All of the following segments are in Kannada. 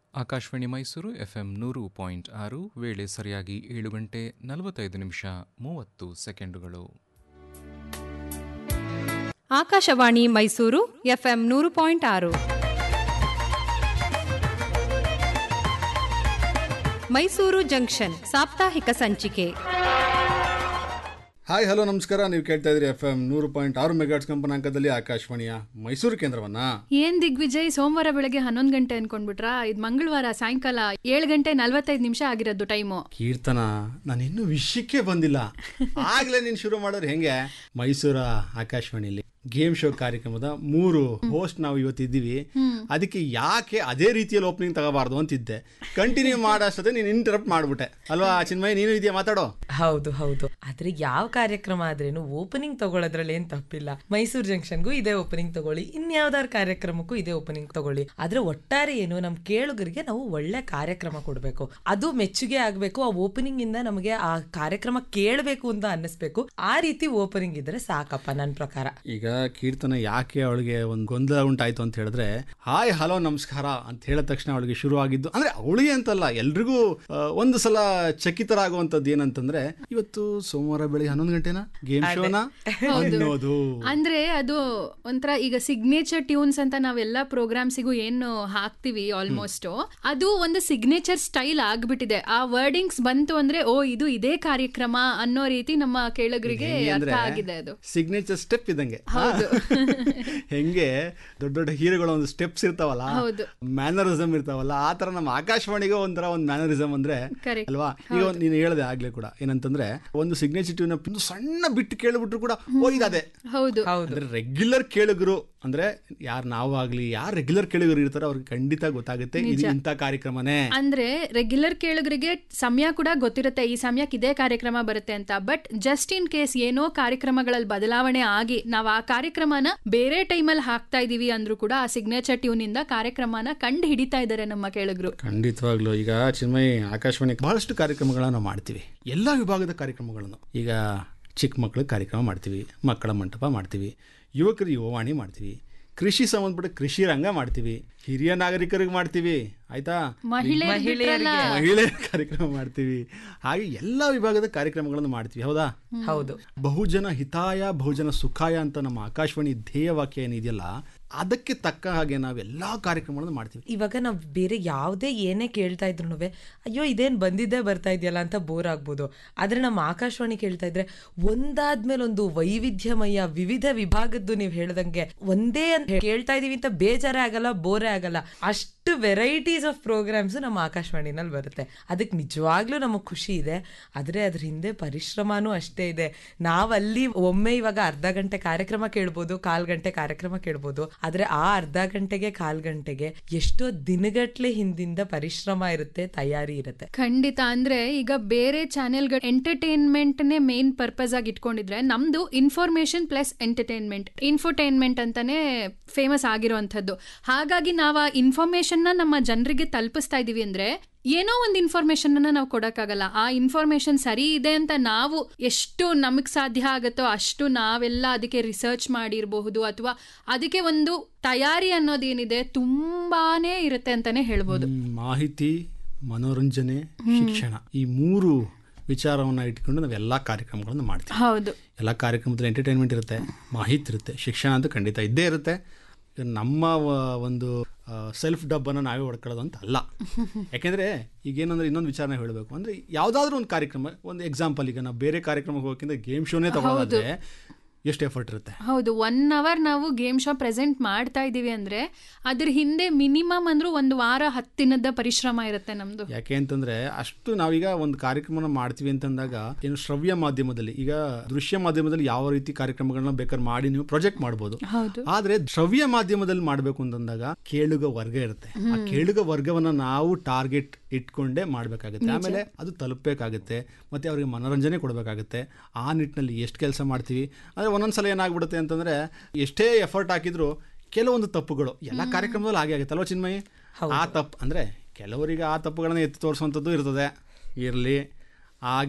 ಆಕಾಶವಾಣಿ ಮೈಸೂರು ಎಫ್ಎಂ ನೂರು ಪಾಯಿಂಟ್ ಆರು ವೇಳೆ ಸರಿಯಾಗಿ ಏಳು ಗಂಟೆ ನಲವತ್ತೈದು ನಿಮಿಷ ಮೂವತ್ತು ಸೆಕೆಂಡುಗಳು ಆಕಾಶವಾಣಿ ಮೈಸೂರು ಎಫ್ಎಂ ನೂರು ಪಾಯಿಂಟ್ ಆರು ಮೈಸೂರು ಜಂಕ್ಷನ್ ಸಾಪ್ತಾಹಿಕ ಸಂಚಿಕೆ ಹಾಯ್ ಹಲೋ ನಮಸ್ಕಾರ ನೀವು ಕೇಳ್ತಾ ಇದ್ರಿ ಎಫ್ ಎಂ ನೂರು ಪಾಯಿಂಟ್ ಆರು ಮೆಗಾಟ್ಸ್ ಕಂಪನಾಂಕದಲ್ಲಿ ಆಕಾಶವಾಣಿಯ ಮೈಸೂರು ಕೇಂದ್ರವನ್ನ ಏನ್ ದಿಗ್ವಿಜಯ್ ಸೋಮವಾರ ಬೆಳಗ್ಗೆ ಹನ್ನೊಂದು ಗಂಟೆ ಅನ್ಕೊಂಡ್ಬಿಟ್ರಾ ಇದು ಮಂಗಳವಾರ ಸಾಯಂಕಾಲ ಏಳು ಗಂಟೆ ನಲ್ವತ್ತೈದು ನಿಮಿಷ ಆಗಿರೋದು ಟೈಮು ಕೀರ್ತನ ನಾನು ಇನ್ನೂ ವಿಷಯಕ್ಕೆ ಬಂದಿಲ್ಲ ಆಗ್ಲೇ ನೀನು ಶುರು ಮಾಡೋರು ಹೆಂಗೆ ಮೈಸೂರ ಆಕಾಶವಾಣಿಯಲ್ಲಿ ಗೇಮ್ ಶೋ ಕಾರ್ಯಕ್ರಮದ ಮೂರು ಹೋಸ್ಟ್ ನಾವು ಇವತ್ತಿದ್ದೀವಿ ಅದಕ್ಕೆ ಯಾಕೆ ಅದೇ ರೀತಿಯಲ್ಲಿ ಓಪನಿಂಗ್ ತಗೋಬಾರ್ದು ಅಂತಿದ್ದೆ ಕಂಟಿನ್ಯೂ ಮಾಡೋಷ್ಟೊತ್ತೆ ನೀನು ಇಂಟರಪ್ಟ್ ಮಾಡ್ಬಿಟ್ಟೆ ಅಲ್ವಾ ಚಿನ್ಮಯ್ ನೀನು ಇದೆಯಾ ಮಾತಾಡೋ ಹೌದು ಹೌದು ಆದ್ರೆ ಯಾವ ಕಾರ್ಯಕ್ರಮ ಆದ್ರೇನು ಓಪನಿಂಗ್ ತಗೊಳ್ಳೋದ್ರಲ್ಲಿ ಏನ್ ತಪ್ಪಿಲ್ಲ ಮೈಸೂರು ಜಂಕ್ಷನ್ಗೂ ಇದೇ ಓಪನಿಂಗ್ ತಗೊಳ್ಳಿ ಇನ್ಯಾವ್ದಾರ ಕಾರ್ಯಕ್ರಮಕ್ಕೂ ಇದೇ ಓಪನಿಂಗ್ ತಗೊಳ್ಳಿ ಆದ್ರೆ ಒಟ್ಟಾರೆ ಏನು ನಮ್ ಕೇಳುಗರಿಗೆ ನಾವು ಒಳ್ಳೆ ಕಾರ್ಯಕ್ರಮ ಕೊಡ್ಬೇಕು ಅದು ಮೆಚ್ಚುಗೆ ಆಗ್ಬೇಕು ಆ ಓಪನಿಂಗ್ ಇಂದ ನಮಗೆ ಆ ಕಾರ್ಯಕ್ರಮ ಕೇಳಬೇಕು ಅಂತ ಅನ್ನಿಸ್ಬೇಕು ಆ ರೀತಿ ಓಪನಿಂಗ್ ಇದ್ರೆ ಸಾಕಪ್ಪ ನನ್ನ ಪ್ರಕಾರ ಈಗ ಕೀರ್ತನ ಯಾಕೆ ಅವಳಿಗೆ ಒಂದು ಗೊಂದಲ ಉಂಟಾಯ್ತು ಅಂತ ಹೇಳಿದ್ರೆ ಹಾಯ್ ಹಲೋ ನಮಸ್ಕಾರ ಅಂತ ಹೇಳಿದ ತಕ್ಷಣ ಅವಳಿಗೆ ಶುರು ಆಗಿದ್ದು ಅಂದ್ರೆ ಅವಳಿಗೆ ಅಂತಲ್ಲ ಎಲ್ರಿಗೂ ಆ, ಒಂದು ಸಲ ಚಕಿತರಾಗುವಂತದ್ದು ಏನಂತಂದ್ರೆ ಇವತ್ತು ಸೋಮವಾರ ಬೆಳಿಗ್ಗೆ ಹನ್ನೊಂದು ಗಂಟೆನಾ ಗೇಮ್ ಶೋನ ಅನ್ನೋದು ಅಂದ್ರೆ ಅದು ಒಂಥರ ಈಗ ಸಿಗ್ನೇಚರ್ ಟ್ಯೂನ್ಸ್ ಅಂತ ನಾವೆಲ್ಲ ಪ್ರೋಗ್ರಾಮ್ಸಿಗೂ ಏನು ಹಾಕ್ತಿವಿ ಆಲ್ಮೋಸ್ಟ್ ಅದು ಒಂದು ಸಿಗ್ನೇಚರ್ ಸ್ಟೈಲ್ ಆಗ್ಬಿಟ್ಟಿದೆ ಆ ವರ್ಡಿಂಗ್ಸ್ ಬಂತು ಅಂದ್ರೆ ಓ ಇದು ಇದೇ ಕಾರ್ಯಕ್ರಮ ಅನ್ನೋ ರೀತಿ ನಮ್ಮ ಕೇಳುಗರಿಗೆ ಅರ್ಥ ಆಗಿದೆ ಅದು ಸಿಗ್ನೇಚರ್ ಸ್ಟೆಪ್ ಇದ್ದಂಗೆ ಹೆಂಗೆ ದೊಡ್ಡ ದೊಡ್ಡ ಹೀರೋಗಳ ಒಂದು ಸ್ಟೆಪ್ಸ್ ಇರ್ತಾವಲ್ಲ ಹೌದು. ಮ್ಯಾನರಿಸಮ್ ಇರ್ತಾವಲ್ಲ ಆ ತರ ನಮ್ಮ ಆಕಾಶವಾಣಿಗೆ ಒಂಥರ ಒಂದು ಮ್ಯಾನರಿಸಮ್ ಅಂದ್ರೆ Correct. ಅಲ್ವಾ ಈಗ ಒಂದ್ ನೀನು ಹೇಳಿದೆ ಆಗ್ಲೇ ಕೂಡ ಏನಂತಂದ್ರೆ ಒಂದು ಸಿಗ್ನೇಚರ್ ಟ್ಯೂನ್ ಒಂದು ಸಣ್ಣ ಬಿಟ್ಟು ಕೇಳಿಬಿಟ್ರು ಕೂಡ ಓ ಇದಾದೆ ಹೌದು ಅಂದ್ರೆ ರೆಗ್ಯುಲರ್ ಕೇಳುಗರು ಅಂದ್ರೆ ಯಾರು ನಾವು ಆಗ್ಲಿ ಯಾರು ರೆಗ್ಯುಲರ್ ಕೇಳುಗರು ಇರ್ತಾರೋ ಅವ್ರಿಗೆ ಖಂಡಿತ ಗೊತ್ತಾಗುತ್ತೆ ಇದು ಇಂಥ ಕಾರ್ಯಕ್ರಮನೇ ಅಂದ್ರೆ ರೆಗ್ಯುಲರ್ ಕೇಳುಗರಿಗೆ ಸಮಯ ಕೂಡ ಗೊತ್ತಿರುತ್ತೆ ಈ ಸಮಯಕ್ಕೆ ಇದೇ ಕಾರ್ಯಕ್ರಮ ಬರುತ್ತೆ ಅಂತ ಬಟ್ ಜಸ್ಟ್ ಇನ್ ಕೇಸ್ ಏನೋ ಕಾರ್ಯಕ್ರಮಗಳಲ್ಲಿ ಬದಲಾವಣೆ ಆಗಿ ನಾವು ಆ ಕಾರ್ಯಕ್ರಮನ ಬೇರೆ ಟೈಮಲ್ಲಿ ಹಾಕ್ತಾ ಇದೀವಿ ಅಂದ್ರೂ ಕೂಡ ಆ ಸಿಗ್ನೇಚರ್ ಟ್ಯೂನ್ ಇಂದ ಕಾರ್ಯಕ್ರಮನ ಕಂಡು ಹಿಡಿತಾ ಇದ್ದಾರೆ ನಮ್ಮ ಕೇಳುಗರು ಖಂಡಿತವಾಗ್ಲು ಈಗ ಚಿನ್ಮಯ್ ಆಕಾಶವಾಣಿ ಬಹಳಷ್ಟು ಕಾರ್ಯಕ್ರಮಗಳನ್ನ ನಾವು ಮಾಡ್ತೀವಿ ಎಲ್ಲ ವಿಭಾಗದ ಕಾರ್ಯಕ್ರಮಗಳನ್ನು ಈಗ ಚಿಕ್ಕ ಮಕ್ಕಳ ಕಾರ್ಯಕ್ರಮ ಮಾಡ್ತೀವಿ ಮಕ್ಕಳ ಮಂಟಪ ಮಾಡ್ತೀವಿ ಯುವಕರು ಯುವವಾಣಿ ಮಾಡ್ತೀವಿ ಕೃಷಿ ಸಂಬಂಧಪಟ್ಟ ಕೃಷಿ ರಂಗ ಮಾಡ್ತೀವಿ ಹಿರಿಯ ನಾಗರಿಕರಿಗೆ ಮಾಡ್ತೀವಿ ಆಯ್ತಾ ಮಹಿಳೆಯರಿಗೆಲ್ಲ ಮಹಿಳೆಯರ ಕಾರ್ಯಕ್ರಮ ಮಾಡ್ತೀವಿ ಹಾಗೆ ಎಲ್ಲ ವಿಭಾಗದ ಕಾರ್ಯಕ್ರಮಗಳನ್ನು ಮಾಡ್ತೀವಿ ಹೌದಾ ಹೌದು ಬಹುಜನ ಹಿತಾಯ ಬಹುಜನ ಸುಖಾಯ ಅಂತ ನಮ್ಮ ಆಕಾಶವಾಣಿ ಧ್ಯೇಯವಾಕ್ಯ ಏನಿದೆಯಲ್ಲ ಅದಕ್ಕೆ ತಕ್ಕ ಹಾಗೆ ನಾವೆಲ್ಲ ಕಾರ್ಯಕ್ರಮಗಳನ್ನು ಮಾಡ್ತೀವಿ ಇವಾಗ ನಾವು ಬೇರೆ ಯಾವುದೇ ಏನೇ ಕೇಳ್ತಾ ಇದ್ರು ಅಯ್ಯೋ ಇದೇನು ಬಂದಿದ್ದೇ ಬರ್ತಾ ಇದೆಯಲ್ಲ ಅಂತ ಬೋರ್ ಆಗ್ಬೋದು ಆದರೆ ನಮ್ಮ ಆಕಾಶವಾಣಿ ಕೇಳ್ತಾ ಇದ್ರೆ ಒಂದಾದ್ಮೇಲೆ ಒಂದು ವೈವಿಧ್ಯಮಯ ವಿವಿಧ ವಿಭಾಗದ್ದು ನೀವು ಹೇಳ್ದಂಗೆ ಒಂದೇ ಅಂತ ಕೇಳ್ತಾ ಇದೀವಿ ಅಂತ ಬೇಜಾರೇ ಆಗಲ್ಲ ಬೋರೇ ಆಗಲ್ಲ ಅಷ್ಟು ವೆರೈಟೀಸ್ ಆಫ್ ಪ್ರೋಗ್ರಾಮ್ಸ್ ನಮ್ಮ ಆಕಾಶವಾಣಿನಲ್ಲಿ ಬರುತ್ತೆ ಅದಕ್ಕೆ ನಿಜವಾಗ್ಲೂ ನಮಗೆ ಖುಷಿ ಇದೆ ಆದರೆ ಅದ್ರ ಹಿಂದೆ ಪರಿಶ್ರಮನೂ ಅಷ್ಟೇ ಇದೆ ನಾವಲ್ಲಿ ಒಮ್ಮೆ ಇವಾಗ ಅರ್ಧ ಗಂಟೆ ಕಾರ್ಯಕ್ರಮ ಕೇಳ್ಬೋದು ಕಾಲ್ ಗಂಟೆ ಕಾರ್ಯಕ್ರಮ ಕೇಳ್ಬೋದು ಆದ್ರೆ ಆ ಅರ್ಧ ಗಂಟೆಗೆ ಕಾಲ್ ಗಂಟೆಗೆ ಎಷ್ಟೋ ದಿನಗಟ್ಲೆ ಹಿಂದಿಂದ ಪರಿಶ್ರಮ ಇರುತ್ತೆ ತಯಾರಿ ಇರುತ್ತೆ ಖಂಡಿತ ಅಂದ್ರೆ ಈಗ ಬೇರೆ ಚಾನೆಲ್ಗಳು ಎಂಟರ್ಟೈನ್ಮೆಂಟ್ ನೇ ಮೇನ್ ಪರ್ಪಸ್ ಆಗಿ ಇಟ್ಕೊಂಡಿದ್ರೆ ನಮ್ದು ಇನ್ಫಾರ್ಮೇಶನ್ ಪ್ಲಸ್ ಎಂಟರ್ಟೈನ್ಮೆಂಟ್ ಇನ್ಫೋಟೈನ್ಮೆಂಟ್ ಅಂತಾನೆ ಫೇಮಸ್ ಆಗಿರುವಂಥದ್ದು ಹಾಗಾಗಿ ನಾವು ಆ ಇನ್ಫಾರ್ಮೇಶನ್ ನಮ್ಮ ಜನರಿಗೆ ತಲುಪಿಸ್ತಾ ಇದೀವಿ ಅಂದ್ರೆ ಏನೋ ಒಂದು ಇನ್ಫಾರ್ಮೇಶನ್ ಅನ್ನ ನಾವು ಕೊಡಕ್ಕಾಗಲ್ಲ ಆ ಇನ್ಫಾರ್ಮೇಶನ್ ಸರಿ ಇದೆ ಅಂತ ನಾವು ಎಷ್ಟು ನಮಗ್ ಸಾಧ್ಯ ಆಗುತ್ತೋ ಅಷ್ಟು ನಾವೆಲ್ಲ ಅದಕ್ಕೆ ರಿಸರ್ಚ್ ಮಾಡಿರಬಹುದು ಅಥವಾ ಅದಕ್ಕೆ ಒಂದು ತಯಾರಿ ಅನ್ನೋದೇನಿದೆ ತುಂಬಾನೇ ಇರುತ್ತೆ ಅಂತಾನೆ ಹೇಳ್ಬೋದು ಹ್ಮ್, ಮಾಹಿತಿ ಮನೋರಂಜನೆ ಶಿಕ್ಷಣ ಈ ಮೂರು ವಿಚಾರವನ್ನು ಇಟ್ಕೊಂಡು ನಾವು ಎಲ್ಲ ಕಾರ್ಯಕ್ರಮಗಳನ್ನು ಮಾಡ್ತೀವಿ ಹೌದು ಎಲ್ಲ ಕಾರ್ಯಕ್ರಮದಲ್ಲಿ ಎಂಟರ್ಟೈನ್ಮೆಂಟ್ ಇರುತ್ತೆ ಮಾಹಿತಿ ಇರುತ್ತೆ ಶಿಕ್ಷಣ ಅಂತೂ ಖಂಡಿತ ಇದ್ದೇ ಇರುತ್ತೆ ಈಗ ನಮ್ಮ ವ- ಒಂದು ಸೆಲ್ಫ್ ಡಬ್ಬನ್ನು ನಾವೇ ಹೊಡ್ಕೊಳ್ಳೋದು ಅಂತ ಅಲ್ಲ ಯಾಕೆಂದರೆ ಈಗೇನಂದ್ರೆ ಇನ್ನೊಂದು ವಿಚಾರನ ಹೇಳಬೇಕು ಅಂದರೆ ಯಾವುದಾದ್ರೂ ಒಂದು ಕಾರ್ಯಕ್ರಮ ಒಂದು ಎಕ್ಸಾಂಪಲ್ ಈಗ ನಾವು ಬೇರೆ ಕಾರ್ಯಕ್ರಮಕ್ಕೆ ಹೋಗೋಕ್ಕಿಂತ ಗೇಮ್ ಶೋನೇ ತಗೊಳ್ಳೋದಾದ್ರೆ ಎಷ್ಟು ಎಫರ್ಟ್ ಇರುತ್ತೆ ಹೌದು ಒನ್ ಅವರ್ ನಾವು ಗೇಮ್ ಶೋ ಪ್ರೆಸೆಂಟ್ ಮಾಡ್ತಾ ಇದೀವಿ ಅಂದ್ರೆ ಅದ್ರ ಹಿಂದೆ ಮಿನಿಮಮ್ ಅಂದ್ರೂ ಒಂದು ವಾರ ಹತ್ತು ದಿನದ ಪರಿಶ್ರಮ ಇರುತ್ತೆ ನಮ್ದು ಯಾಕೆ ಅಂತಂದ್ರೆ ಅಷ್ಟು ನಾವೀಗ ಒಂದು ಕಾರ್ಯಕ್ರಮನ ಮಾಡ್ತೀವಿ ಅಂತಂದಾಗ ಏನು ಶ್ರವ್ಯ ಮಾಧ್ಯಮದಲ್ಲಿ ಈಗ ದೃಶ್ಯ ಮಾಧ್ಯಮದಲ್ಲಿ ಯಾವ ರೀತಿ ಕಾರ್ಯಕ್ರಮಗಳನ್ನ ಬೇಕಾದ್ರೆ ಮಾಡಿ ನೀವು ಪ್ರೊಜೆಕ್ಟ್ ಮಾಡ್ಬೋದು ಹೌದು ಆದ್ರೆ ಶ್ರವ್ಯ ಮಾಧ್ಯಮದಲ್ಲಿ ಮಾಡಬೇಕು ಅಂತಂದಾಗ ಕೇಳುಗ ವರ್ಗ ಇರುತ್ತೆ ಆ ಕೇಳುಗ ವರ್ಗವನ್ನ ನಾವು ಟಾರ್ಗೆಟ್ ಇಟ್ಕೊಂಡೇ ಮಾಡ್ಬೇಕಾಗುತ್ತೆ ಆಮೇಲೆ ಅದು ತಲುಪಬೇಕಾಗುತ್ತೆ ಮತ್ತೆ ಅವ್ರಿಗೆ ಮನೋರಂಜನೆ ಕೊಡಬೇಕಾಗುತ್ತೆ ಆ ನಿಟ್ಟಿನಲ್ಲಿ ಎಷ್ಟು ಕೆಲಸ ಮಾಡ್ತೀವಿ ಅಂದ್ರೆ ಒಂದೊಂದ್ಸಲ ಏನಾಗ್ಬಿಡುತ್ತೆ ಅಂತಂದ್ರೆ ಎಷ್ಟೇ ಎಫರ್ಟ್ ಹಾಕಿದ್ರು ಕೆಲವೊಂದು ತಪ್ಪುಗಳು ಎಲ್ಲ ಕಾರ್ಯಕ್ರಮದಲ್ಲಿ ಹಾಗೆ ಆಗುತ್ತೆ ಅಲ್ವಾ ಚಿನ್ಮಯಿ ಆ ತಪ್ಪು ಅಂದ್ರೆ ಕೆಲವರಿಗೆ ಆ ತಪ್ಪುಗಳನ್ನ ಎತ್ತಿ ತೋರಿಸುವಂಥದ್ದು ಇರ್ತದೆ ಇರಲಿ ಹಾಗೆ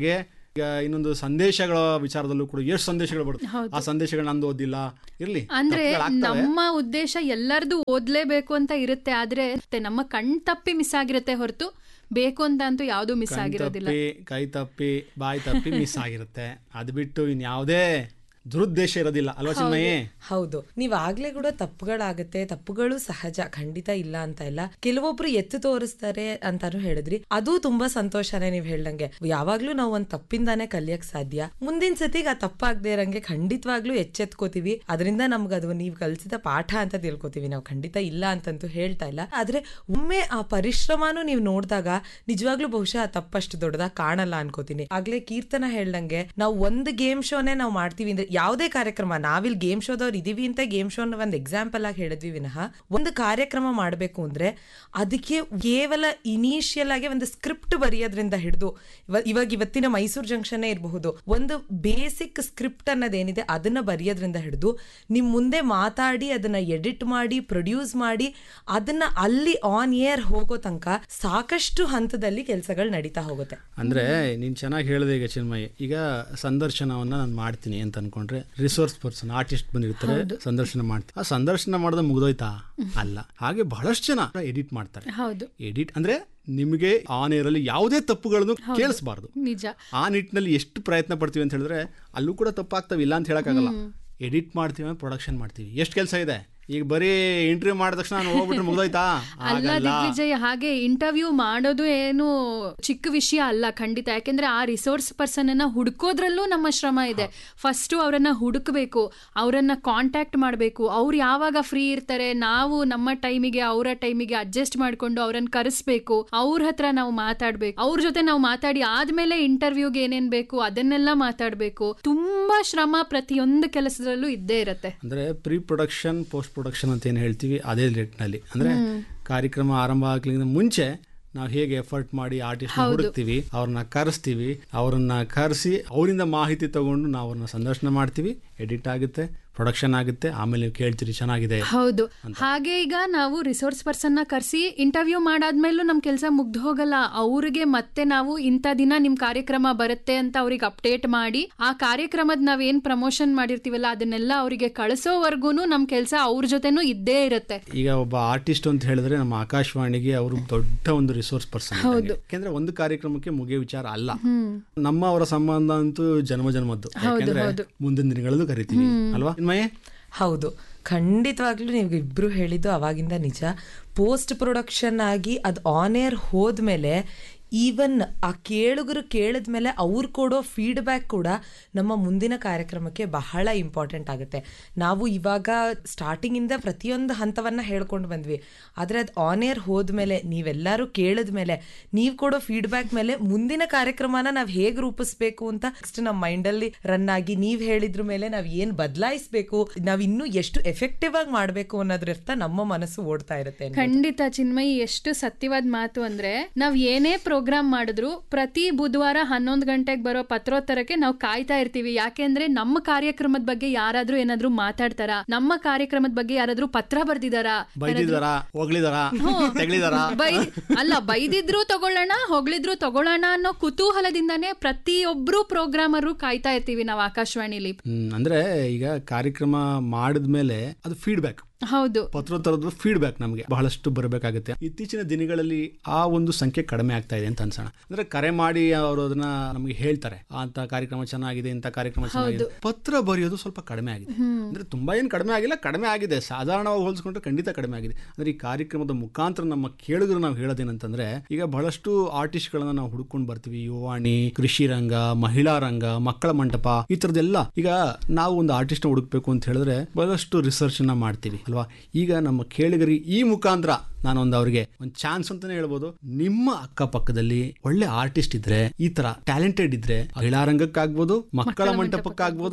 ಈಗ ಇನ್ನೊಂದು ಸಂದೇಶಗಳ ವಿಚಾರದಲ್ಲೂ ಕೂಡ ಎಷ್ಟು ಸಂದೇಶಗಳು ಬರುತ್ತೆ ಆ ಸಂದೇಶಗಳು ನಂದು ಓದಿಲ್ಲ ಇರ್ಲಿ ಅಂದ್ರೆ ತಪ್ಪುಗಳಾಗ್ತವೆ. ನಮ್ಮ ಉದ್ದೇಶ ಎಲ್ಲರದು ಓದ್ಲೇಬೇಕು ಅಂತ ಇರುತ್ತೆ ಆದ್ರೆ ನಮ್ಮ ಕಣ್ ತಪ್ಪಿ ಮಿಸ್ ಆಗಿರುತ್ತೆ ಹೊರತು ಬೇಕು ಅಂತ ಅಂತೂ ಯಾವ್ದು ಮಿಸ್ ಕಣ್ ಆಗಿರೋದಿಲ್ಲ ತಪ್ಪಿ ಕೈ ತಪ್ಪಿ ಬಾಯಿ ತಪ್ಪಿ ಮಿಸ್ ಆಗಿರುತ್ತೆ ಅದು ಬಿಟ್ಟು ಇನ್ಯಾವುದೇ ದುರುದ್ದೇಶ ಇರೋದಿಲ್ಲ ಅಲ್ವಾ ಚಿನ್ಮಯಿ ಹೌದು ನೀವ್ ಆಗ್ಲೇ ಕೂಡ ತಪ್ಪುಗಳಾಗುತ್ತೆ ತಪ್ಪುಗಳು ಸಹಜ ಖಂಡಿತ ಇಲ್ಲ ಅಂತ ಇಲ್ಲ ಕೆಲವೊಬ್ರು ಎತ್ತು ತೋರಿಸ್ತಾರೆ ಅಂತಾನು ಹೇಳಿದ್ರಿ ಅದು ತುಂಬಾ ಸಂತೋಷನೇ ನೀವ್ ಹೇಳ್ದಂಗೆ ಯಾವಾಗ್ಲೂ ನಾವು ಒಂದ್ ತಪ್ಪಿಂದಾನೇ ಕಲಿಯಕ್ ಸಾಧ್ಯ ಮುಂದಿನ ಸತಿಗೆ ಆ ತಪ್ಪಾಗದೆ ಇರಂಗೆ ಖಂಡಿತವಾಗ್ಲೂ ಎಚ್ಚೆತ್ಕೋತೀವಿ ಅದರಿಂದ ನಮ್ಗೆ ಅದು ನೀವು ಕಲಿಸಿದ ಪಾಠ ಅಂತ ತಿಳ್ಕೊತೀವಿ ನಾವು ಖಂಡಿತ ಇಲ್ಲ ಅಂತಂತೂ ಹೇಳ್ತಾ ಇಲ್ಲ ಆದ್ರೆ ಒಮ್ಮೆ ಆ ಪರಿಶ್ರಮನೂ ನೀವು ನೋಡಿದಾಗ ನಿಜವಾಗ್ಲೂ ಬಹುಶಃ ಆ ತಪ್ಪಷ್ಟು ದೊಡ್ಡದಾಗಿ ಕಾಣಲ್ಲ ಅನ್ಕೋತೀನಿ ಆಗ್ಲೇ ಕೀರ್ತನ ಹೇಳ್ದಂಗೆ ನಾವು ಒಂದು ಗೇಮ್ ಶೋನೇ ನಾವು ಮಾಡ್ತೀವಿ ಅಂದ್ರೆ ಯಾವುದೇ ಕಾರ್ಯಕ್ರಮ ನಾವಿಲ್ಲಿ ಗೇಮ್ ಶೋದವ್ರು ಇದೀವಿ ಅಂತ ಗೇಮ್ ಶೋನ ಒಂದು ಎಕ್ಸಾಂಪಲ್ ಆಗಿ ಹೇಳಿದ್ವಿ ವಿನಃ ಒಂದು ಕಾರ್ಯಕ್ರಮ ಮಾಡಬೇಕು ಅಂದ್ರೆ ಅದಕ್ಕೆ ಕೇವಲ ಇನಿಷಿಯಲ್ ಆಗಿ ಒಂದು ಸ್ಕ್ರಿಪ್ಟ್ ಬರೆಯೋದ್ರಿಂದ ಹಿಡಿದು ಇವಾಗ ಇವತ್ತಿನ ಮೈಸೂರು ಜಂಕ್ಷನ್ ಇರಬಹುದು ಒಂದು ಬೇಸಿಕ್ ಸ್ಕ್ರಿಪ್ಟ್ ಅನ್ನೋದೇನಿದೆ ಅದನ್ನ ಬರೆಯೋದ್ರಿಂದ ಹಿಡಿದು ನಿಮ್ ಮುಂದೆ ಮಾತಾಡಿ ಅದನ್ನ ಎಡಿಟ್ ಮಾಡಿ ಪ್ರೊಡ್ಯೂಸ್ ಮಾಡಿ ಅದನ್ನ ಅಲ್ಲಿ ಆನ್ ಏರ್ ಹೋಗೋ ತನಕ ಸಾಕಷ್ಟು ಹಂತದಲ್ಲಿ ಕೆಲಸಗಳು ನಡೀತಾ ಹೋಗುತ್ತೆ ಅಂದ್ರೆ ನೀನ್ ಚೆನ್ನಾಗಿ ಹೇಳಿದೆ ಈಗ ಚಿನ್ಮಯಿ ಈಗ ಸಂದರ್ಶನವನ್ನ ನಾನು ಮಾಡ್ತೀನಿ ಅಂತ ಅನ್ಕೊಂಡ್ರೆ ರಿಸೋರ್ಸ್ ಪರ್ಸನ್ ಆರ್ಟಿಸ್ಟ್ ಬಂದಿರ್ತಾರೆ ಸಂದರ್ಶನ ಮಾಡ್ತೀನಿ ಆ ಸಂದರ್ಶನ ಮಾಡೋದು ಮುಗ್ದೋಯ್ತಾ ಅಲ್ಲ ಹಾಗೆ ಬಹಳಷ್ಟು ಜನ ಎಡಿಟ್ ಮಾಡ್ತಾರೆ ಹೌದು ಎಡಿಟ್ ಅಂದ್ರೆ ನಿಮಗೆ ಆನ್ ಏರ್ ಅಲ್ಲಿ ಯಾವುದೇ ತಪ್ಪುಗಳನ್ನು ಕೇಳಿಸಬಾರ್ದು ನಿಜ ಆ ನಿಟ್ಟಿನಲ್ಲಿ ಎಷ್ಟು ಪ್ರಯತ್ನ ಪಡ್ತೀವಿ ಅಂತ ಹೇಳಿದ್ರೆ ಅಲ್ಲೂ ಕೂಡ ತಪ್ಪಾಗ್ತವೆ ಇಲ್ಲ ಅಂತ ಹೇಳಕ್ಕಾಗಲ್ಲ ಎಡಿಟ್ ಮಾಡ್ತೀವಿ ಪ್ರೊಡಕ್ಷನ್ ಮಾಡ್ತೀವಿ ಎಷ್ಟು ಕೆಲಸ ಇದೆ ಈಗ ಬರೀ ಇಂಟರ್ವ್ಯೂ ಮಾಡಿದ ತಕ್ಷಣ ನಾನು ಹೋಗ್ಬಿಟ್ರೆ ಮುಗ್ದೋಯ್ತಾ ಅಲ್ಲ ಆಗಲ್ಲ ದಿಗ್ವಿಜಯ್ ಹಾಗೆ ಇಂಟರ್ವ್ಯೂ ಮಾಡೋದು ಏನು ಚಿಕ್ಕ ವಿಷಯ ಅಲ್ಲ ಖಂಡಿತ ಯಾಕೆಂದ್ರೆ ಆ ರಿಸೋರ್ಸ್ ಪರ್ಸನ್ ಅನ್ನ ಹುಡುಕೋದ್ರಲ್ಲೂ ನಮ್ಮ ಶ್ರಮ ಇದೆ ಫಸ್ಟ್ ಅವರನ್ನ ಹುಡುಕ್ಬೇಕು ಅವರನ್ನ ಕಾಂಟ್ಯಾಕ್ಟ್ ಮಾಡಬೇಕು ಅವ್ರು ಯಾವಾಗ ಫ್ರೀ ಇರ್ತಾರೆ ನಾವು ನಮ್ಮ ಟೈಮಿಗೆ ಅವರ ಟೈಮಿಗೆ ಅಡ್ಜಸ್ಟ್ ಮಾಡ್ಕೊಂಡು ಅವ್ರನ್ನ ಕರೆಸ್ಬೇಕು ಅವ್ರ ಹತ್ರ ನಾವು ಮಾತಾಡ್ಬೇಕು ಅವ್ರ ಜೊತೆ ನಾವು ಮಾತಾಡಿ ಆದ್ಮೇಲೆ ಇಂಟರ್ವ್ಯೂಗೆ ಏನೇನ್ ಬೇಕು ಅದನ್ನೆಲ್ಲ ಮಾತಾಡ್ಬೇಕು ತುಂಬಾ ಶ್ರಮ ಪ್ರತಿಯೊಂದು ಕೆಲಸದಲ್ಲೂ ಇದ್ದೇ ಇರತ್ತೆ ಅಂದ್ರೆ ಪ್ರೀ ಪ್ರೊಡಕ್ಷನ್ ಪೋಸ್ಟ್ ಪ್ರೊಡಕ್ಷನ್ ಅಂತ ಏನು ಹೇಳ್ತೀವಿ ಅದೇ ರೇಟ್ನಲ್ಲಿ ಅಂದ್ರೆ ಕಾರ್ಯಕ್ರಮ ಆರಂಭ ಆಗ್ಲಿಂದ ಮುಂಚೆ ನಾವು ಹೇಗೆ ಎಫರ್ಟ್ ಮಾಡಿ ಆರ್ಟಿಸ್ಟ್ ಹುಡುಕ್ತೀವಿ ಅವ್ರನ್ನ ಕರೆಸ್ತೀವಿ ಅವ್ರನ್ನ ಕರೆಸಿ ಅವರಿಂದ ಮಾಹಿತಿ ತಗೊಂಡು ನಾವು ಅವ್ರನ್ನ ಸಂದರ್ಶನ ಮಾಡ್ತೀವಿ ಎಡಿಟ್ ಆಗುತ್ತೆ ಪ್ರೊಡಕ್ಷನ್ ಆಗುತ್ತೆ ಆಮೇಲೆ ನೀವು ಕೇಳ್ತೀರಿ ಚೆನ್ನಾಗಿದೆ ಹೌದು ಹಾಗೆ ಈಗ ನಾವು ರಿಸೋರ್ಸ್ ಪರ್ಸನ್ ನ ಕರೆಸಿ ಇಂಟರ್ವ್ಯೂ ಮಾಡಾದ್ಮೇಲೂ ನಮ್ ಕೆಲಸ ಮುಗ್ದು ಹೋಗಲ್ಲ ಅವ್ರಿಗೆ ಮತ್ತೆ ನಾವು ಇಂಥ ದಿನ ನಿಮ್ ಕಾರ್ಯಕ್ರಮ ಬರುತ್ತೆ ಅಂತ ಅವ್ರಿಗೆ ಅಪ್ಡೇಟ್ ಮಾಡಿ ಆ ಕಾರ್ಯಕ್ರಮದ ನಾವ್ ಏನ್ ಪ್ರಮೋಷನ್ ಮಾಡಿರ್ತೀವಲ್ಲ ಅದನ್ನೆಲ್ಲ ಅವರಿಗೆ ಕಳಿಸೋವರ್ಗುನು ನಮ್ ಕೆಲಸ ಅವ್ರ ಜೊತೆನೂ ಇದ್ದೇ ಇರುತ್ತೆ ಈಗ ಒಬ್ಬ ಆರ್ಟಿಸ್ಟ್ ಅಂತ ಹೇಳಿದ್ರೆ ನಮ್ಮ ಆಕಾಶವಾಣಿಗೆ ಅವರು ದೊಡ್ಡ ಒಂದು ರಿಸೋರ್ಸ್ ಪರ್ಸನ್ ಯಾಕೆಂದ್ರೆ ಒಂದು ಕಾರ್ಯಕ್ರಮಕ್ಕೆ ಮುಗಿಯೋ ವಿಚಾರ ಅಲ್ಲ ನಮ್ಮ ಅವರ ಸಂಬಂಧ ಅಂತೂ ಜನ್ಮ ಜನ್ಮದ್ದು ಯಾಕೆಂದ್ರೆ ಮುಂದಿನ ದಿನಗಳಲ್ಲೂ ಕರಿತೀವಿ ಅಲ್ವಾ ಚಿನ್ಮಯಿ ಹೌದು ಖಂಡಿತವಾಗ್ಲೂ ನೀವು ಇಬ್ರು ಹೇಳಿದ್ದು ಅವಾಗಿಂದ ನಿಜ ಪೋಸ್ಟ್ ಪ್ರೊಡಕ್ಷನ್ ಆಗಿ ಅದು ಆನ್ ಏರ್ ಹೋದ್ಮೇಲೆ ಈವನ್ ಆ ಕೇಳುಗರು ಕೇಳಿದ್ಮೇಲೆ ಅವ್ರು ಕೊಡೋ ಫೀಡ್ಬ್ಯಾಕ್ ಕೂಡ ನಮ್ಮ ಮುಂದಿನ ಕಾರ್ಯಕ್ರಮಕ್ಕೆ ಬಹಳ ಇಂಪಾರ್ಟೆಂಟ್ ಆಗುತ್ತೆ ನಾವು ಇವಾಗ ಸ್ಟಾರ್ಟಿಂಗಿಂದ ಪ್ರತಿಯೊಂದು ಹಂತವನ್ನ ಹೇಳ್ಕೊಂಡು ಬಂದ್ವಿ ಆದರೆ ಅದು ಆನ್ ಏರ್ ಹೋದ್ಮೇಲೆ ನೀವೆಲ್ಲರೂ ಕೇಳಿದ್ಮೇಲೆ ನೀವು ಕೊಡೋ ಫೀಡ್ಬ್ಯಾಕ್ ಮೇಲೆ ಮುಂದಿನ ಕಾರ್ಯಕ್ರಮನ ನಾವು ಹೇಗೆ ರೂಪಿಸ್ಬೇಕು ಅಂತ ನೆಕ್ಸ್ಟ್ ನಮ್ಮ ಮೈಂಡಲ್ಲಿ ರನ್ ಆಗಿ ನೀವು ಹೇಳಿದ್ರ ಮೇಲೆ ನಾವು ಏನು ಬದಲಾಯಿಸ್ಬೇಕು ನಾವು ಇನ್ನೂ ಎಷ್ಟು ಎಫೆಕ್ಟಿವ್ ಆಗಿ ಮಾಡಬೇಕು ಅನ್ನೋದ್ರರ್ಥ ನಮ್ಮ ಮನಸ್ಸು ಓಡ್ತಾ ಇರುತ್ತೆ ಅನ್ಬೋದು. ಖಂಡಿತ ಚಿನ್ಮಯಿ ಎಷ್ಟು ಸತ್ಯವಾದ ಮಾತು ಅಂದ್ರೆ ನಾವ್ ಏನೇ ಪ್ರೋಗ್ರಾಮ್ ಮಾಡಿದ್ರು ಪ್ರತಿ ಬುಧವಾರ ಹನ್ನೊಂದು ಗಂಟೆಗೆ ಬರೋ ಪತ್ರೋತ್ತರಕ್ಕೆ ನಾವು ಕಾಯ್ತಾ ಇರ್ತೀವಿ ಯಾಕೆಂದ್ರೆ ನಮ್ಮ ಕಾರ್ಯಕ್ರಮದ ಬಗ್ಗೆ ಯಾರಾದ್ರೂ ಏನಾದ್ರೂ ಮಾತಾಡ್ತಾರ ನಮ್ಮ ಕಾರ್ಯಕ್ರಮದ ಬಗ್ಗೆ ಯಾರಾದ್ರೂ ಪತ್ರ ಬರ್ದಿದಾರ ಬೈದಿದಾರ ಹೋಗ್ಲಿದಾರ ತೆಗ್ಲಿದಾರ ಬೈ ಅಲ್ಲ ಬೈದಿದ್ರು ತಗೊಳ್ಳೋಣ ಹೊಗಳಿದ್ರು ತಗೊಳ್ಳೋಣ ಅನ್ನೋ ಕುತೂಹಲದಿಂದಾನೇ ಪ್ರತಿಯೊಬ್ರು ಪ್ರೋಗ್ರಾಮರು ಕಾಯ್ತಾ ಇರ್ತೀವಿ ನಾವು ಆಕಾಶವಾಣಿಲಿ ಹ್ಮ್, ಅಂದ್ರೆ ಈಗ ಕಾರ್ಯಕ್ರಮ ಮಾಡಿದ್ಮೇಲೆ ಅದು ಫೀಡ್ಬ್ಯಾಕ್ ಹೌದು ಪತ್ರೋತ್ತರದ ಫೀಡ್ಬ್ಯಾಕ್ ನಮಗೆ ಬಹಳಷ್ಟು ಬರಬೇಕಾಗುತ್ತೆ ಇತ್ತೀಚಿನ ದಿನಗಳಲ್ಲಿ ಆ ಒಂದು ಸಂಖ್ಯೆ ಕಡಿಮೆ ಆಗ್ತಾ ಇದೆ ಅಂತ ಅನ್ಸೋಣ ಅಂದ್ರೆ ಕರೆ ಮಾಡಿ ಅವರು ಅದನ್ನ ನಮಗೆ ಹೇಳ್ತಾರೆ ಅಂತ ಕಾರ್ಯಕ್ರಮ ಚೆನ್ನಾಗಿದೆ ಇಂಥ ಕಾರ್ಯಕ್ರಮ ಚೆನ್ನಾಗಿದೆ ಪತ್ರ ಬರೆಯೋದು ಸ್ವಲ್ಪ ಕಡಿಮೆ ಆಗಿದೆ ಅಂದ್ರೆ ತುಂಬಾ ಏನು ಕಡಿಮೆ ಆಗಿಲ್ಲ ಕಡಿಮೆ ಆಗಿದೆ ಸಾಧಾರಣವಾಗಿ ಹೋಲಿಸ್ಕೊಂಡ್ರೆ ಖಂಡಿತ ಕಡಿಮೆ ಆಗಿದೆ ಅಂದ್ರೆ ಈ ಕಾರ್ಯಕ್ರಮದ ಮುಖಾಂತರ ನಮ್ಮ ಕೇಳುಗರು ನಾವು ಹೇಳೋದೇನಂತಂದ್ರೆ ಈಗ ಬಹಳಷ್ಟು ಆರ್ಟಿಸ್ಟ್ಗಳನ್ನ ನಾವು ಹುಡುಕೊಂಡು ಬರ್ತೀವಿ ಯುವಾಣಿ ಕೃಷಿ ರಂಗ ಮಹಿಳಾ ರಂಗ ಮಕ್ಕಳ ಮಂಟಪ ಈ ತರದೆಲ್ಲ ಈಗ ನಾವು ಒಂದು ಆರ್ಟಿಸ್ಟ್ ಹುಡುಕ್ಬೇಕು ಅಂತ ಹೇಳಿದ್ರೆ ಬಹಳಷ್ಟು ರಿಸರ್ಚ್ ನ ಮಾಡ್ತೀವಿ ಅಲ್ವಾ ಈಗ ನಮ್ಮ ಕೇಳಿಗರಿಗೆ ಈ ಮುಖಾಂತರ ನಾನೊಂದು ಅವರಿಗೆ ಒಂದು ಚಾನ್ಸ್ ಅಂತಾನೆ ಹೇಳ್ಬೋದು ನಿಮ್ಮ ಅಕ್ಕಪಕ್ಕದಲ್ಲಿ ಒಳ್ಳೆ ಆರ್ಟಿಸ್ಟ್ ಇದ್ರೆ ಈ ತರ ಟ್ಯಾಲೆಂಟೆಡ್ ಇದ್ರೆ ಮಹಿಳಾ ರಂಗಕ್ಕಾಗ್ಬೋದು ಮಕ್ಕಳ ಮಂಟಪಕ್ಕಾಗ್ಬೋದು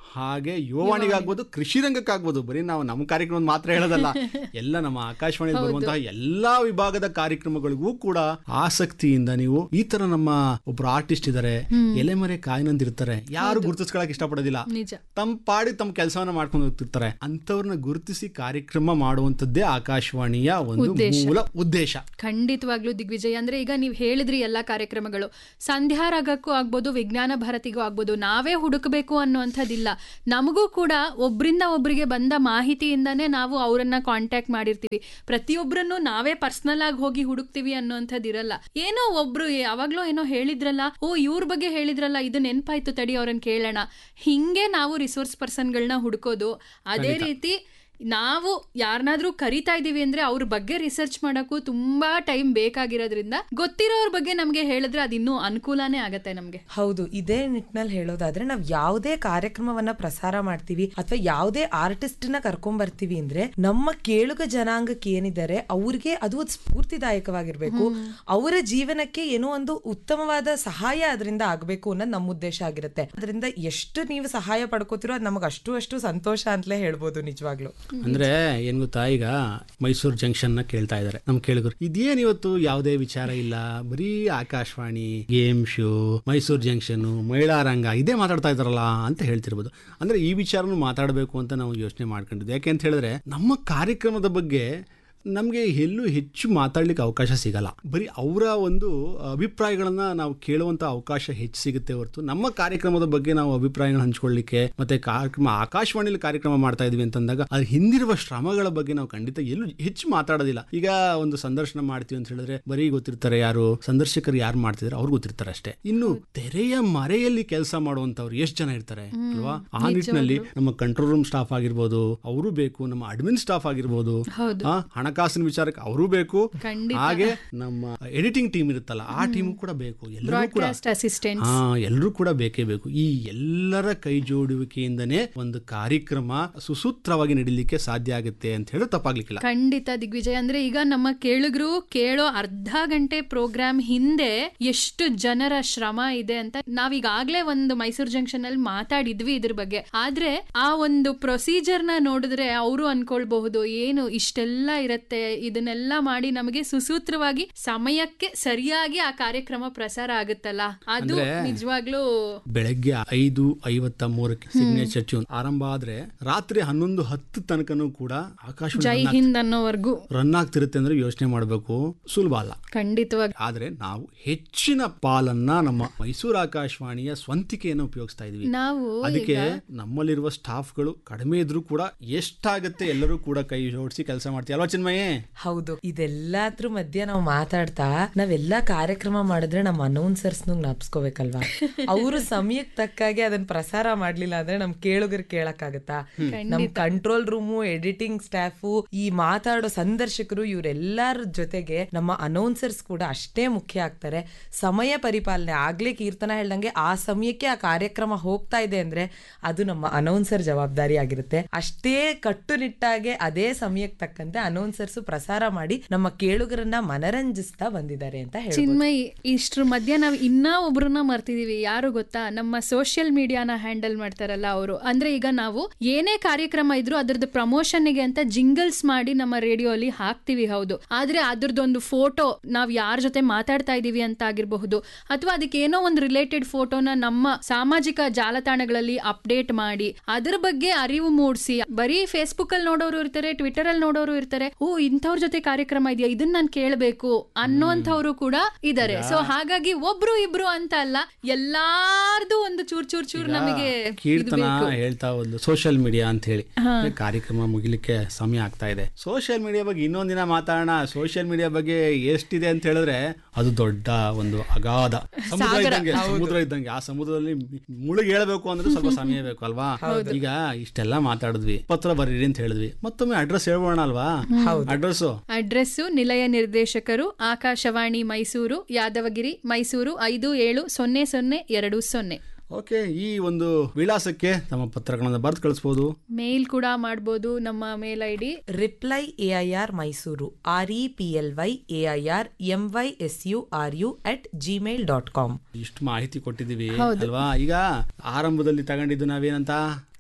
ಹಾಗೆ ಯುವವಾಣಿಗಾಗ್ಬೋದು ಕೃಷಿ ರಂಗಕ್ಕಾಗ್ಬೋದು ಬರೀ ನಾವು ನಮ್ಮ ಕಾರ್ಯಕ್ರಮ ಮಾತ್ರ ಹೇಳೋದಲ್ಲ ಎಲ್ಲ ನಮ್ಮ ಆಕಾಶವಾಣಿಯಲ್ಲಿ ಬರುವಂತಹ ಎಲ್ಲಾ ವಿಭಾಗದ ಕಾರ್ಯಕ್ರಮಗಳಿಗೂ ಕೂಡ ಆಸಕ್ತಿಯಿಂದ ನೀವು ಈ ತರ ನಮ್ಮ ಒಬ್ರು ಆರ್ಟಿಸ್ಟ್ ಇದಾರೆ ಎಲೆಮರೆ ಕಾಯಿನಂದಿರ್ತಾರೆ ಯಾರು ಗುರುತಿಸ್ಕೊಳಕ್ ಇಷ್ಟಪಡೋದಿಲ್ಲ ನಿಜ ತಮ್ಮ ಪಾಡಿ ತಮ್ಮ ಕೆಲಸವನ್ನ ಮಾಡ್ಕೊಂಡು ಹೋಗ್ತಿರ್ತಾರೆ ಅಂತವ್ರನ್ನ ಗುರುತಿಸಿ ಕಾರ್ಯಕ್ರಮ ಮಾಡುವಂತದ್ದೇ ಆಕಾಶವಾಣಿಯ ಒಂದು ಮೂಲ ಉದ್ದೇಶ ಖಂಡಿತವಾಗ್ಲೂ ದಿಗ್ವಿಜಯ್ ಅಂದ್ರೆ ಈಗ ನೀವು ಹೇಳಿದ್ರಿ ಎಲ್ಲಾ ಕಾರ್ಯಕ್ರಮಗಳು ಸಂಧ್ಯಾ ರಾಗಕ್ಕೂ ಆಗ್ಬೋದು ವಿಜ್ಞಾನ ಭಾರತಿಗೂ ಆಗ್ಬೋದು ನಾವೇ ಹುಡುಕಬೇಕು ಅನ್ನುವಂಥದ್ದಿಲ್ಲ ನಮಗೂ ಕೂಡ ಒಬ್ರಿಂದ ಒಬ್ರಿಗೆ ಬಂದ ಮಾಹಿತಿಯಿಂದಾನೇ ನಾವು ಅವರನ್ನ ಕಾಂಟ್ಯಾಕ್ಟ್ ಮಾಡಿರ್ತೀವಿ ಪ್ರತಿಯೊಬ್ಬರನ್ನು ನಾವೇ ಪರ್ಸನಲ್ ಆಗಿ ಹೋಗಿ ಹುಡುಕ್ತಿವಿ ಅನ್ನೋಂಥದ್ದು ಇರಲ್ಲ ಏನೋ ಒಬ್ರು ಯಾವಾಗ್ಲೋ ಏನೋ ಹೇಳಿದ್ರಲ್ಲ ಓ ಇವ್ರ ಬಗ್ಗೆ ಹೇಳಿದ್ರಲ್ಲ ಇದು ನೆನ್ಪಾಯ್ತು ತಡಿ ಅವ್ರನ್ನ ಕೇಳೋಣ ಹಿಂಗೆ ನಾವು ರಿಸೋರ್ಸ್ ಪರ್ಸನ್ಗಳನ್ನ ಹುಡುಕೋದು ಅದೇ ರೀತಿ ನಾವು ಯಾರನ್ನಾದ್ರೂ ಕರಿತಾ ಇದೀವಿ ಅಂದ್ರೆ ಅವ್ರ ಬಗ್ಗೆ ರಿಸರ್ಚ್ ಮಾಡಕ್ಕೂ ತುಂಬಾ ಟೈಮ್ ಬೇಕಾಗಿರೋದ್ರಿಂದ ಗೊತ್ತಿರೋರ್ ಬಗ್ಗೆ ನಮ್ಗೆ ಹೇಳಿದ್ರೆ ಅದಿನ್ನೂ ಅನುಕೂಲನೇ ಆಗತ್ತೆ ನಮ್ಗೆ ಹೌದು ಇದೇ ನಿಟ್ಟಿನಲ್ಲಿ ಹೇಳೋದಾದ್ರೆ ನಾವ್ ಯಾವುದೇ ಕಾರ್ಯಕ್ರಮವನ್ನ ಪ್ರಸಾರ ಮಾಡ್ತೀವಿ ಅಥವಾ ಯಾವುದೇ ಆರ್ಟಿಸ್ಟ್ ನ ಕರ್ಕೊಂಡ್ ಬರ್ತೀವಿ ಅಂದ್ರೆ ನಮ್ಮ ಕೇಳುಗ ಜನಾಂಗಕ್ಕೆ ಏನಿದ್ದಾರೆ ಅವ್ರಿಗೆ ಅದು ಒಂದು ಸ್ಫೂರ್ತಿದಾಯಕವಾಗಿರ್ಬೇಕು ಅವರ ಜೀವನಕ್ಕೆ ಏನೋ ಒಂದು ಉತ್ತಮವಾದ ಸಹಾಯ ಅದರಿಂದ ಆಗ್ಬೇಕು ಅನ್ನೋದು ನಮ್ಮ ಉದ್ದೇಶ ಆಗಿರುತ್ತೆ ಅದರಿಂದ ಎಷ್ಟು ನೀವು ಸಹಾಯ ಪಡ್ಕೋತಿರೋ ಅದು ನಮಗೆ ಅಷ್ಟು ಅಷ್ಟು ಸಂತೋಷ ಅಂತಲೇ ಹೇಳ್ಬೋದು ನಿಜವಾಗ್ಲು ಅಂದ್ರೆ ಏನ್ ಗೊತ್ತಾ ಈಗ ಮೈಸೂರು ಜಂಕ್ಷನ್ ನ ಕೇಳ್ತಾ ಇದಾರೆ ನಮ್ ಕೇಳಿದ್ರು ಇದೇನ್ ಇವತ್ತು ಯಾವುದೇ ವಿಚಾರ ಇಲ್ಲ ಬರೀ Akashvani game show Mysuru junction ಮಹಿಳಾ ರಂಗ ಇದೇ ಮಾತಾಡ್ತಾ ಇದಾರಲ್ಲ ಅಂತ ಹೇಳ್ತಿರ್ಬೋದು ಅಂದ್ರೆ ಈ ವಿಚಾರನು ಮಾತಾಡಬೇಕು ಅಂತ ನಾವು ಯೋಚನೆ ಮಾಡ್ಕೊಂಡಿದ್ವಿ ಯಾಕೆ ಅಂತ ಹೇಳಿದ್ರೆ ನಮ್ಮ ಕಾರ್ಯಕ್ರಮದ ಬಗ್ಗೆ ನಮಗೆ ಎಲ್ಲೂ ಹೆಚ್ಚು ಮಾತಾಡ್ಲಿಕ್ಕೆ ಅವಕಾಶ ಸಿಗಲ್ಲ ಬರೀ ಅವರ ಒಂದು ಅಭಿಪ್ರಾಯಗಳನ್ನ ನಾವು ಕೇಳುವಂತ ಅವಕಾಶ ಹೆಚ್ಚು ಸಿಗುತ್ತೆ ಹೊರತು ನಮ್ಮ ಕಾರ್ಯಕ್ರಮದ ಬಗ್ಗೆ ನಾವು ಅಭಿಪ್ರಾಯಗಳನ್ನ ಹಂಚ್ಕೊಳ್ಳಿಕ್ಕೆ ಮತ್ತೆ ಕಾರ್ಯಕ್ರಮ ಆಕಾಶವಾಣಿಲಿ ಕಾರ್ಯಕ್ರಮ ಮಾಡ್ತಾ ಇದೀವಿ ಅಂತಂದಾಗ ಅದ್ರ ಹಿಂದಿರುವ ಶ್ರಮಗಳ ಬಗ್ಗೆ ನಾವು ಖಂಡಿತ ಎಲ್ಲೂ ಹೆಚ್ಚು ಮಾತಾಡೋದಿಲ್ಲ ಈಗ ಒಂದು ಸಂದರ್ಶನ ಮಾಡ್ತೀವಿ ಅಂತ ಹೇಳಿದ್ರೆ ಬರೀ ಗೊತ್ತಿರ್ತಾರೆ ಯಾರು ಸಂದರ್ಶಕರು ಯಾರು ಮಾಡ್ತಿದ್ದಾರೆ ಅವ್ರು ಗೊತ್ತಿರ್ತಾರೆ ಅಷ್ಟೇ ಇನ್ನು ತೆರೆಯ ಮರೆಯಲ್ಲಿ ಕೆಲಸ ಮಾಡುವಂತವ್ರು ಎಷ್ಟು ಜನ ಇರ್ತಾರೆ ಅಲ್ವಾ ಆ ನಿಟ್ಟಿನಲ್ಲಿ ನಮ್ಮ ಕಂಟ್ರೋಲ್ ರೂಮ್ ಸ್ಟಾಫ್ ಆಗಿರ್ಬೋದು ಅವರು ಬೇಕು ನಮ್ಮ ಅಡ್ಮಿನ್ ಸ್ಟಾಫ್ ಆಗಿರ್ಬೋದು ಆ, ಹಣಕಾಸಿನ ವಿಚಾರಕ್ಕೆ ಅವರು ಬೇಕು ಹಾಗೆ ನಮ್ಮ ಎಡಿಟಿಂಗ್ ಟೀಮ್ ಇರುತ್ತಲ್ಲ ಆ ಟೀಮ್ ಕೂಡ ಬೇಕು ಎಲ್ಲರೂ ಕೂಡ ಬ್ರಾಡ್ಕಾಸ್ಟ್ ಅಸಿಸ್ಟೆಂಟ್ ಹಾ ಎಲ್ಲರೂ ಕೂಡ ಬೇಕೇ ಬೇಕು ಈ ಎಲ್ಲರ ಕೈ ಜೋಡುವಿಕೆಯಿಂದನೇ ಒಂದು ಕಾರ್ಯಕ್ರಮ ಸುಸೂತ್ರವಾಗಿ ನಡೀಲಿಕ್ಕೆ ಸಾಧ್ಯ ಆಗುತ್ತೆ ಅಂತ ಹೇಳಿ ತಪ್ಪಾಗ್ಲಿಕ್ಕಿಲ್ಲ ಖಂಡಿತ ದಿಗ್ವಿಜಯ್ ಅಂದ್ರೆ ಈಗ ನಮ್ಮ ಕೇಳುಗರು ಕೇಳೋ ಅರ್ಧ ಗಂಟೆ ಪ್ರೋಗ್ರಾಮ್ ಹಿಂದೆ ಎಷ್ಟು ಜನರ ಶ್ರಮ ಇದೆ ಅಂತ ನಾವೀಗಾಗ್ಲೇ ಒಂದು ಮೈಸೂರು ಜಂಕ್ಷನ್ ಅಲ್ಲಿ ಮಾತಾಡಿದ್ವಿ ಇದ್ರ ಬಗ್ಗೆ ಆದ್ರೆ ಆ ಒಂದು ಪ್ರೊಸೀಜರ್ ನ ನೋಡಿದ್ರೆ ಅವರು ಅನ್ಕೊಳ್ಬಹುದು ಏನು ಇಷ್ಟೆಲ್ಲ ಇರತ್ತೆ ಇದನ್ನೆಲ್ಲ ಮಾಡಿ ನಮಗೆ ಸುಸೂತ್ರವಾಗಿ ಸಮಯಕ್ಕೆ ಸರಿಯಾಗಿ ಆ ಕಾರ್ಯಕ್ರಮ ಪ್ರಸಾರ ಆಗುತ್ತಲ್ಲ ಅದು ನಿಜವಾಗ್ಲೂ ಬೆಳಗ್ಗೆ ಐದು ಐವತ್ತ ಮೂರಕ್ಕೆ ಸಿಗ್ನೇಚರ್ ಟ್ಯೂನ್ ಆರಂಭ ಆದ್ರೆ ರಾತ್ರಿ ಹನ್ನೊಂದು ಹತ್ತು ತನಕನೂ ಕೂಡ ಜೈ ಆಕಾಶವಾಣಿ ಹಿಂದ್ ಅನ್ನೋವರೆಗೂ ರನ್ ಆಗ್ತಿರುತ್ತೆ ಅಂದ್ರೆ ಯೋಚನೆ ಮಾಡಬೇಕು ಸುಲಭ ಅಲ್ಲ ಖಂಡಿತವಾಗಿ ಆದ್ರೆ ನಾವು ಹೆಚ್ಚಿನ ಪಾಲನ್ನ ನಮ್ಮ ಮೈಸೂರು ಆಕಾಶವಾಣಿಯ ಸ್ವಂತಿಕೆಯನ್ನು ಉಪಯೋಗಿಸ್ತಾ ಇದೀವಿ ನಾವು ಅದಕ್ಕೆ ನಮ್ಮಲ್ಲಿರುವ ಸ್ಟಾಫ್ಗಳು ಕಡಿಮೆ ಇದ್ರೂ ಕೂಡ ಎಷ್ಟಾಗತ್ತೆ ಎಲ್ಲರೂ ಕೂಡ ಕೈ ಜೋಡಿಸಿ ಕೆಲಸ ಮಾಡ್ತೀವಿ ಅಲ್ವಾ ಚಿನ್ಮಯೇ ಹೌದು ಇದೆಲ್ಲದ್ರ ಮಧ್ಯೆ ನಾವು ಮಾತಾಡ್ತಾ ನಾವೆಲ್ಲ ಕಾರ್ಯಕ್ರಮ ಮಾಡಿದ್ರೆ ನಮ್ಮ ಅನೌನ್ಸರ್ಸ್ ಜ್ಞಾಪಿಸ್ಕೋಬೇಕಲ್ವಾ ಅವರು ಸಮಯಕ್ಕೆ ತಕ್ಕಾಗೆ ಅದನ್ನ ಪ್ರಸಾರ ಮಾಡ್ಲಿಲ್ಲ ಅಂದ್ರೆ ನಮ್ ಕೇಳುಗರು ಕೇಳಕ್ಕಾಗತ್ತಾ ನಮ್ ಕಂಟ್ರೋಲ್ ರೂಮು ಎಡಿಟಿಂಗ್ ಸ್ಟಾಫು ಈ ಮಾತಾಡೋ ಸಂದರ್ಶಕರು ಇವರೆಲ್ಲರ ಜೊತೆಗೆ ನಮ್ಮ ಅನೌನ್ಸರ್ಸ್ ಕೂಡ ಅಷ್ಟೇ ಮುಖ್ಯ ಆಗ್ತಾರೆ ಸಮಯ ಪರಿಪಾಲನೆ ಆಗ್ಲೇ ಕೀರ್ತನ ಹೇಳ್ದಂಗೆ ಆ ಸಮಯಕ್ಕೆ ಆ ಕಾರ್ಯಕ್ರಮ ಹೋಗ್ತಾ ಇದೆ ಅಂದ್ರೆ ಅದು ನಮ್ಮ ಅನೌನ್ಸರ್ ಜವಾಬ್ದಾರಿ ಆಗಿರುತ್ತೆ ಅಷ್ಟೇ ಕಟ್ಟುನಿಟ್ಟಾಗೆ ಅದೇ ಸಮಯಕ್ಕೆ ತಕ್ಕಂತೆ ಅನೌನ್ಸರ್ಸ್ ಪ್ರಸಾರ ಮಾಡಿ ನಮ್ಮ ಕೇಳುಗರನ್ನ ಮನರಂಜಿಸ್ತಾ ಬಂದಿದ್ದಾರೆ ಅಂತ ಹೇಳಿ ಚಿನ್ಮಯ್ ಇಷ್ಟ್ರ ಮಧ್ಯೆ ನಾವು ಇನ್ನ ಒಬ್ರನ್ನ ಮರ್ತಿದೀವಿ ಯಾರು ಗೊತ್ತಾ ನಮ್ಮ ಸೋಷಿಯಲ್ ಮೀಡಿಯಾನ ಹ್ಯಾಂಡಲ್ ಮಾಡ್ತಾರಲ್ಲ ಅವರು ಅಂದ್ರೆ ಈಗ ನಾವು ಏನೇ ಕಾರ್ಯಕ್ರಮ ಇದ್ರು ಅದ್ರದ್ದು ಪ್ರಮೋಷನ್ಗೆ ಅಂತ ಜಿಂಗಲ್ಸ್ ಮಾಡಿ ನಮ್ಮ ರೇಡಿಯೋ ಅಲ್ಲಿ ಹಾಕ್ತಿವಿ ಹೌದು ಆದ್ರೆ ಅದ್ರದ್ದೊಂದು ಫೋಟೋ ನಾವ್ ಯಾರ ಜೊತೆ ಮಾತಾಡ್ತಾ ಇದೀವಿ ಅಂತ ಆಗಿರಬಹುದು ಅಥವಾ ಅದಕ್ಕೆ ಏನೋ ಒಂದು ರಿಲೇಟೆಡ್ ಫೋಟೋನ ನಮ್ಮ ಸಾಮಾಜಿಕ ಜಾಲತಾಣಗಳಲ್ಲಿ ಅಪ್ಡೇಟ್ ಮಾಡಿ ಅದ್ರ ಬಗ್ಗೆ ಅರಿವು ಮೂಡಿಸಿ ಬರೀ ಫೇಸ್ಬುಕ್ ಅಲ್ಲಿ ನೋಡೋರು ಇರ್ತಾರೆ ಟ್ವಿಟರ್ ಅಲ್ಲಿ ನೋಡೋರು ಇರ್ತಾರೆ ಓ ಇಂಥವ್ರ ಜೊತೆ ಕಾರ್ಯಕ್ರಮ ಇದೆಯಾ ಇದನ್ನ ನಾನು ಕೇಳಬೇಕು ಅನ್ನೋಂಥವ್ರು ಕೂಡ ಇದಾರೆ ಸೊ ಹಾಗಾಗಿ ಒಬ್ರು ಇಬ್ರು ಅಂತ ಅಲ್ಲ ಎಲ್ಲಾರ್ದು ಒಂದು ಚೂರ್ ಚೂರ್ ಚೂರ್ ನಮಗೆ ಇದು ಕೀರ್ತನ ಬೇಕು. ಹೇಳ್ತಾ ಒಂದು ಸೋಷಿಯಲ್ ಮೀಡಿಯಾ ಅಂತ ಹೇಳಿ ಕಾರ್ಯಕ್ರಮ ಮುಗಿಲಿಕ್ಕೆ ಸಮಯ ಆಗ್ತಾ ಇದೆ ಸೋಷಿಯಲ್ ಮೀಡಿಯಾ ಬಗ್ಗೆ ಇನ್ನೊಂದ್ ದಿನ ಮಾತಾಡೋಣ ಸೋಷಿಯಲ್ ಮೀಡಿಯಾ ಬಗ್ಗೆ ಎಷ್ಟಿದೆ ಅಂತ ಹೇಳಿದ್ರೆ ಅದು ದೊಡ್ಡ ಒಂದು ಅಗಾಧ ಸಮುದ್ರ ಇದ್ದಂಗೆ ಸಮುದ್ರ ಇದ್ದಂಗೆ ಆ ಸಮುದ್ರದಲ್ಲಿ ಮುಳುಗಿ ಹೇಳ್ಬೇಕು ಅಂದ್ರೆ ಸ್ವಲ್ಪ ಸಮಯ ಬೇಕು ಅಲ್ವಾ ಈಗ ಇಷ್ಟೆಲ್ಲ ಮಾತಾಡಿದ್ವಿ ಪತ್ರ ಬರೀರಿ ಅಂತ ಹೇಳಿದ್ವಿ ಮತ್ತೊಮ್ಮೆ ಅಡ್ರೆಸ್ ಹೇಳ್ಬೋಣ ಅಲ್ವಾ ಅಡ್ರೆಸ್ ಅಡ್ರೆಸ್ಸು ನಿಲಯ ನಿರ್ದೇಶಕರು ಆಕಾಶವಾಣಿ ಮೈಸೂರು ಯಾದವಗಿರಿ ಮೈಸೂರು ಐದು ಏಳು ಸೊನ್ನೆ ಸೊನ್ನೆ ಎರಡು ಸೊನ್ನೆ ಓಕೆ ಈ ಒಂದು ವಿಳಾಸಕ್ಕೆ ತಮ್ಮ ಪತ್ರಗಳನ್ನ ಬರೆದು ಕಳಿಸ್ಬೋದು ಮೇಲ್ ಕೂಡ ಮಾಡ್ಬೋದು ನಮ್ಮ mail I D reply A I R Mysuru R E P L Y A I R M Y S U R U at Gmail dot com ಇಷ್ಟು ಮಾಹಿತಿ ಕೊಟ್ಟಿದ್ದೀವಿ ಅಲ್ವಾ ಈಗ ಆರಂಭದಲ್ಲಿ ತಗೊಂಡಿದ್ದು ನಾವೇನಂತ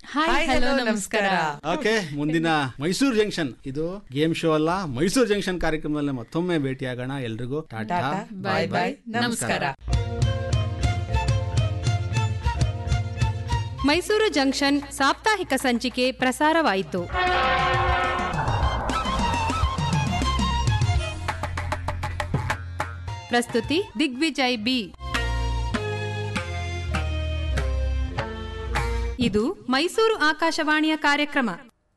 ಹಾಯ್ ಹಲೋ ನಮಸ್ಕಾರ ಓಕೆ ಮುಂದಿನ ಮೈಸೂರು ಜಂಕ್ಷನ್ ಇದು ಗೇಮ್ ಶೋ ಅಲ್ಲ ಮೈಸೂರು ಜಂಕ್ಷನ್ ಕಾರ್ಯಕ್ರಮದಲ್ಲಿ ಮತ್ತೊಮ್ಮೆ ಭೇಟಿಯಾಗೋಣ ಎಲ್ರಿಗೂ ಟಾಟಾ ಬಾಯ್ ಬಾಯ್ ನಮಸ್ಕಾರ ಮೈಸೂರು ಜಂಕ್ಷನ್ ಸಾಪ್ತಾಹಿಕ ಸಂಚಿಕೆ ಪ್ರಸಾರವಾಯಿತು ಪ್ರಸ್ತುತಿ ದಿಗ್ವಿಜಯ್ ಬಿ ಇದು ಮೈಸೂರು ಆಕಾಶವಾಣಿಯ ಕಾರ್ಯಕ್ರಮ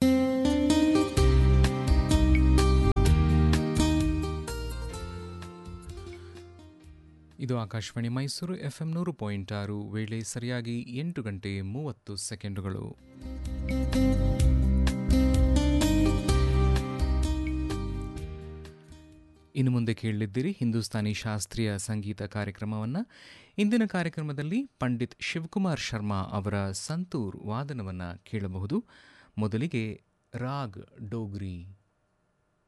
ಇದು ಆಕಾಶವಾಣಿ ಮೈಸೂರು ಎಫ್ ಎಂ ನೂರು ಪಾಯಿಂಟ್ ಆರು ವೇಳೆ ಸರಿಯಾಗಿ ಎಂಟು ಗಂಟೆ ಮೂವತ್ತು ಸೆಕೆಂಡುಗಳು ಇನ್ನು ಮುಂದೆ ಕೇಳಲಿದ್ದೀರಿ ಹಿಂದೂಸ್ತಾನಿ ಶಾಸ್ತ್ರೀಯ ಸಂಗೀತ ಕಾರ್ಯಕ್ರಮವನ್ನು ಇಂದಿನ ಕಾರ್ಯಕ್ರಮದಲ್ಲಿ ಪಂಡಿತ್ ಶಿವಕುಮಾರ್ ಶರ್ಮಾ ಅವರ ಸಂತೂರ್ ವಾದನವನ್ನು ಕೇಳಬಹುದು ಮೊದಲಿಗೆ ರಾಗ್ ಡೋಗ್ರಿ